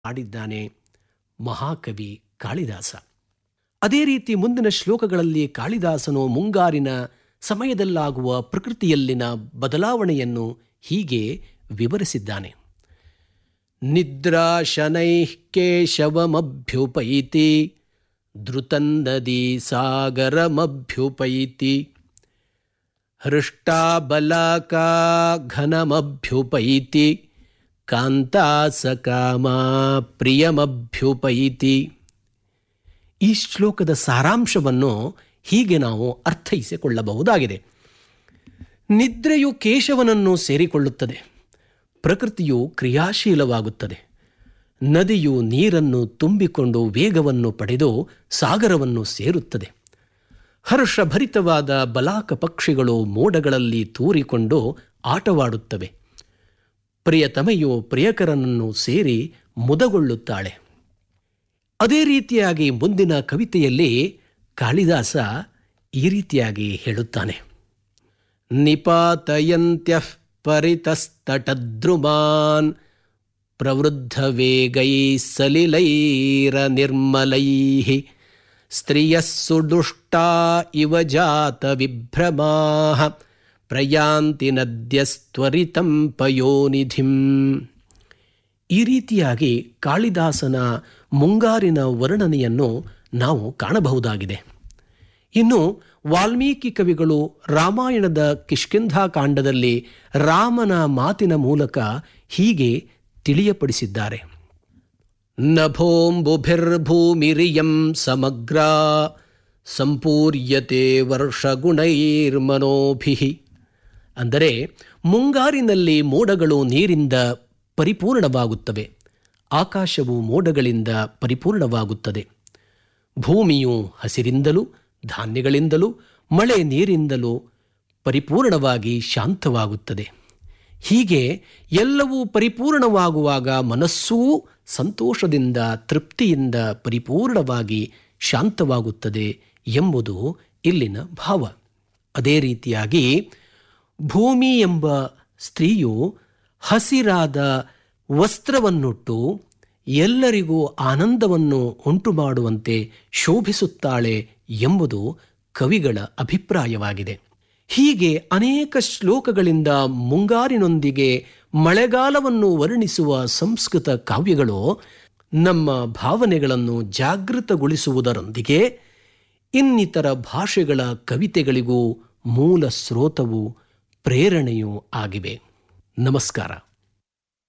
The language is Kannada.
ಆಡಿದ್ದಾನೆ ಮಹಾಕವಿ ಕಾಳಿದಾಸ ಅದೇ ರೀತಿ ಮುಂದಿನ ಶ್ಲೋಕಗಳಲ್ಲಿ ಕಾಳಿದಾಸನು ಮುಂಗಾರಿನ ಸಮಯದಲ್ಲಾಗುವ ಪ್ರಕೃತಿಯಲ್ಲಿನ ಬದಲಾವಣೆಯನ್ನು ಹೀಗೆ ವಿವರಿಸಿದ್ದಾನೆ ನಿದ್ರಾ ಶನೈಃ ಕೇಶವಮಭ್ಯುಪೈತಿ ಧೃತನ್ನದಿ ಸಾಗರಮಭ್ಯುಪೈತಿ ಹೃಷ್ಟಾಬಲಾಕಾ ಘನಮಭ್ಯುಪೈತಿ ಕಾಂತಾಸಕಾಮಾ ಪ್ರಿಯಮಭ್ಯುಪೈತಿ ಈ ಶ್ಲೋಕದ ಸಾರಾಂಶವನ್ನು ಹೀಗೆ ನಾವು ಅರ್ಥೈಸಿಕೊಳ್ಳಬಹುದಾಗಿದೆ ನಿದ್ರೆಯು ಕೇಶವನನ್ನು ಸೇರಿಕೊಳ್ಳುತ್ತದೆ ಪ್ರಕೃತಿಯು ಕ್ರಿಯಾಶೀಲವಾಗುತ್ತದೆ ನದಿಯು ನೀರನ್ನು ತುಂಬಿಕೊಂಡು ವೇಗವನ್ನು ಪಡೆದು ಸಾಗರವನ್ನು ಸೇರುತ್ತದೆ ಹರ್ಷಭರಿತವಾದ ಬಲಾಕ ಪಕ್ಷಿಗಳು ಮೋಡಗಳಲ್ಲಿ ತೂರಿಕೊಂಡು ಆಟವಾಡುತ್ತವೆ ಪ್ರಿಯತಮೆಯು ಪ್ರಿಯಕರನನ್ನು ಸೇರಿ ಮುದಗೊಳ್ಳುತ್ತಾಳೆ ಅದೇ ರೀತಿಯಾಗಿ ಮುಂದಿನ ಕವಿತೆಯಲ್ಲಿ ಕಾಳಿದಾಸ ಈ ರೀತಿಯಾಗಿ ಹೇಳುತ್ತಾನೆ ನಿಪಾತಯಂತ್ಯಃ ಪರಿತಸ್ತಟದ್ರುಮಾನ್ ಪ್ರವೃದ್ಧವೇಗೈ ಸಲಿಲೈರ ನಿರ್ಮಲೈ ಸ್ತ್ರಿಯಃ ಸುದುಷ್ಟಾ ಇವ ಜಾತ ವಿಭ್ರಮಾ ಪ್ರಯಾಂತಿ ನದ್ಯಸ್ತ್ವರಿತಂ ಪಯೋನಿಧಿಂ ಈ ರೀತಿಯಾಗಿ ಕಾಳಿದಾಸನ ಮುಂಗಾರಿನ ವರ್ಣನೆಯನ್ನು ನಾವು ಕಾಣಬಹುದಾಗಿದೆ ಇನ್ನು ವಾಲ್ಮೀಕಿ ಕವಿಗಳು ರಾಮಾಯಣದ ಕಿಷ್ಕಿಂಧಾಕಾಂಡದಲ್ಲಿ ರಾಮನ ಮಾತಿನ ಮೂಲಕ ಹೀಗೆ ತಿಳಿಯಪಡಿಸಿದ್ದಾರೆ ನಭೋಂಬುಭಿರ್ಭೂಮಿರಿಯಂ ಸಮಗ್ರ ಸಂಪೂರ್ಯತೆ ವರ್ಷಗುಣೈರ್ಮನೋಭಿ ಅಂದರೆ ಮುಂಗಾರಿನಲ್ಲಿ ಮೋಡಗಳು ನೀರಿಂದ ಪರಿಪೂರ್ಣವಾಗುತ್ತವೆ ಆಕಾಶವು ಮೋಡಗಳಿಂದ ಪರಿಪೂರ್ಣವಾಗುತ್ತದೆ ಭೂಮಿಯು ಹಸಿರಿಂದಲೂ ಧಾನ್ಯಗಳಿಂದಲೂ ಮಳೆ ನೀರಿಂದಲೂ ಪರಿಪೂರ್ಣವಾಗಿ ಶಾಂತವಾಗುತ್ತದೆ ಹೀಗೆ ಎಲ್ಲವೂ ಪರಿಪೂರ್ಣವಾಗುವಾಗ ಮನಸ್ಸೂ ಸಂತೋಷದಿಂದ ತೃಪ್ತಿಯಿಂದ ಪರಿಪೂರ್ಣವಾಗಿ ಶಾಂತವಾಗುತ್ತದೆ ಎಂಬುದು ಇಲ್ಲಿನ ಭಾವ ಅದೇ ರೀತಿಯಾಗಿ ಭೂಮಿ ಎಂಬ ಸ್ತ್ರೀಯು ಹಸಿರಾದ ವಸ್ತ್ರವನ್ನುಟ್ಟು ಎಲ್ಲರಿಗೂ ಆನಂದವನ್ನು ಉಂಟು ಮಾಡುವಂತೆ ಶೋಭಿಸುತ್ತಾಳೆ ಎಂಬುದು ಕವಿಗಳ ಅಭಿಪ್ರಾಯವಾಗಿದೆ ಹೀಗೆ ಅನೇಕ ಶ್ಲೋಕಗಳಿಂದ ಮುಂಗಾರಿನೊಂದಿಗೆ ಮಳೆಗಾಲವನ್ನು ವರ್ಣಿಸುವ ಸಂಸ್ಕೃತ ಕಾವ್ಯಗಳು ನಮ್ಮ ಭಾವನೆಗಳನ್ನು ಜಾಗೃತಗೊಳಿಸುವುದರೊಂದಿಗೆ ಇನ್ನಿತರ ಭಾಷೆಗಳ ಕವಿತೆಗಳಿಗೂ ಮೂಲ ಸ್ರೋತವು ಪ್ರೇರಣೆಯೂ ಆಗಿವೆ ನಮಸ್ಕಾರ